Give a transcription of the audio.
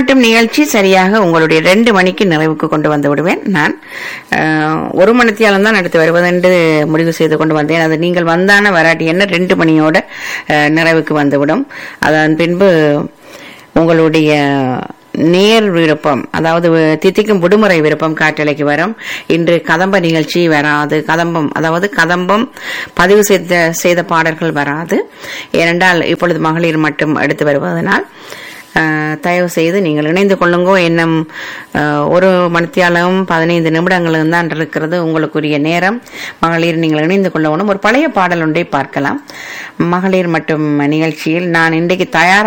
மட்டும் நிகழ்ச்சி சரியாக உங்களுடைய ரெண்டு மணிக்கு நிறைவுக்கு கொண்டு வந்து விடுவேன் நான் அஹ், ஒரு மணித்தியாலம் தான் அடுத்து வருவது என்று முடிவு செய்து கொண்டு வந்தேன் அது நீங்கள் வந்தான வராட்டி என்ன ரெண்டு மணியோட அஹ், நிறைவுக்கு வந்துவிடும் அதன் பின்பு உங்களுடைய நேர் விருப்பம் அதாவது தித்திக்கும் விடுமுறை விருப்பம் காற்றலைக்கு வரும் இன்று கதம்ப நிகழ்ச்சி வராது கதம்பம் அதாவது கதம்பம் பதிவு செய்த செய்த பாடல்கள் வராது ஏனென்றால் இப்பொழுது மகளிர் மட்டும் எடுத்து வருவதனால் அஹ், தயவு செய்து நீங்கள் இணைந்து கொள்ளுங்கோ இன்னும் அஹ், ஒரு மணித்தியாலும் பதினைந்து நிமிடங்களும் தான் இருக்கிறது உங்களுக்குரிய நேரம் மகளிர் நீங்கள் இணைந்து கொள்ளணும் ஒரு பழைய பாடல் ஒன்றை பார்க்கலாம் மகளிர் மட்டும் நிகழ்ச்சியில் நான் இன்றைக்கு தயார்